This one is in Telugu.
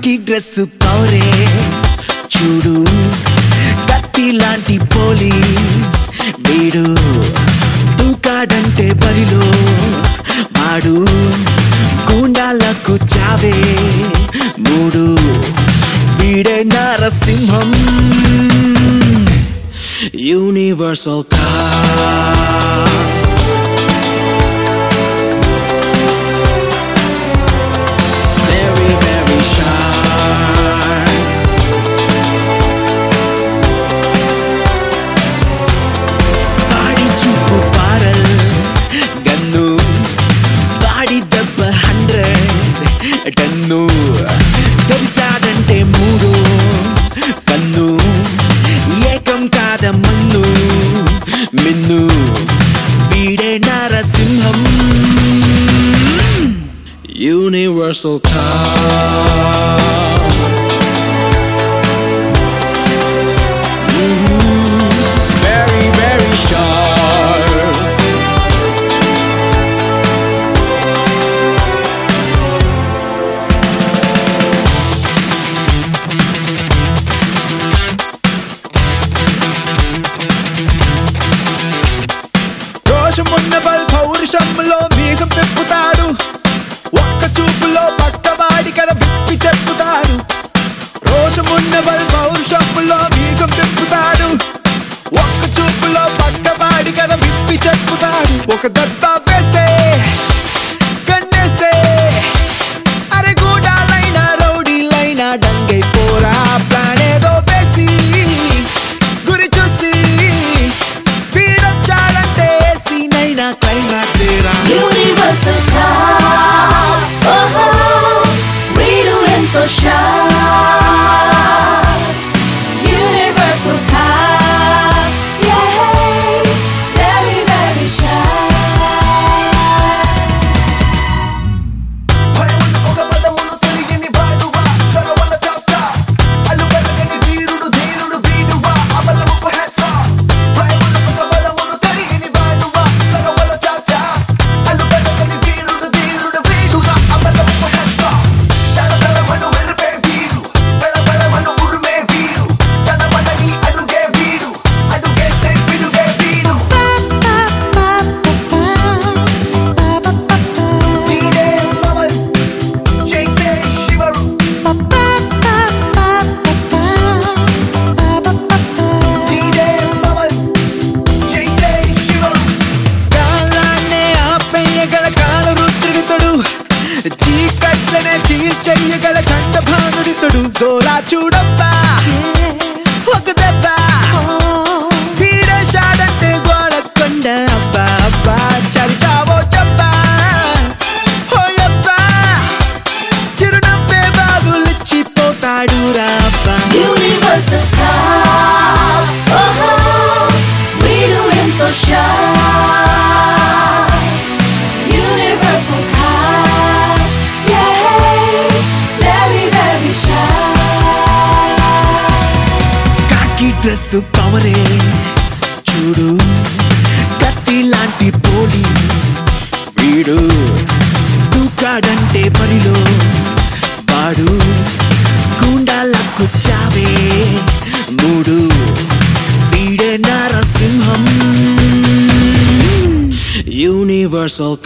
కాకి డ్రెస్ పౌరే చూడు కత్తి లాంటి పోలీస్ వీడు దూకాడంటే బరిలో మాడు గూండాలకు చావే మూడు వీడే Narasimham universal car very, very sharp. వాడి చూపు పారల్ గన్ను వాడి దెబ్బ హండ్రెడ్ టన్ను తెరిచాడంటే మూడు కన్ను ఏకం కాద మన్ను మిన్ను వీడే Narasimham Universal car. Mhm. Very, very sharp. రోషమున్న బల్ పౌరుషంలో మీసం తిప్పుతాడు ఒక్క చూపులో పక్కవాడి కథ విప్పి చెప్పుతాడు రోషమున్న బల్ పౌరుషంలో మీసం తిప్పుతాడు ఒక్క చూపులో పక్కవాడి కథ విప్పి చెప్పుతాడు ఒక దెబ్బ వేస్తే కన్నేస్తే అరే గూడాలైనా రౌడీలైనా డంగై పోరా ప్లాన్ ఏదో వేసి గురి చూసి వీడొచ్చాడంటే సీనైనా క్లైమాక్స్ ఏరా Universal Car. Oh, వీడు ఎంతో sharp. Universal Car. Yay, very, very sharp. భయమున్న ఒక పదమును తొలగిని వాడువా చొరవల చాప్తా అల్లు వెలగని వీరుడు ధీరుడు వీడువా అమలముకు hats off భయమున్న ఒక పదమును తొలగిని వాడువా చొరవల చాప్తా అల్లు వెలగని వీరుడు ధీరుడు వీడువా అమలముకు hats off తల తలమను వెలుపే వీడు బెల బెలమను ఉరుమే వీడు తన మనని అడుగే వీడు అడుగేసే పిడుగే వీడు వీడే పవన్ చేసే శివరు వీడే పవన్ చేసే శివరు కాలాన్నే ఆపేయగల కాల రుద్రుడితడు చీకట్లనే చీల్చెయ్యగల చండభానుడితడు సోలా చూడబ్బా ఒక దెబ్బ వీడేశాడంటే గోడకొండ అబ్బా అబ్బా చరిచావో చెప్పా ఓయబ్బా చిరునవ్వే బాగులిచ్చిపోతాడు రాబ్బా Universal Car. Oh, వీడు ఎంతో sharp. Universal Car. Yay, very, very sharp. కాకి డ్రెస్ పవరే చూడు కత్తి లాంటి పోలీస్ వీడు దూకాడంటే బరిలో వాడు గూండాలకు చావే మూడు వీడే నరసింహం యూనివర్సల్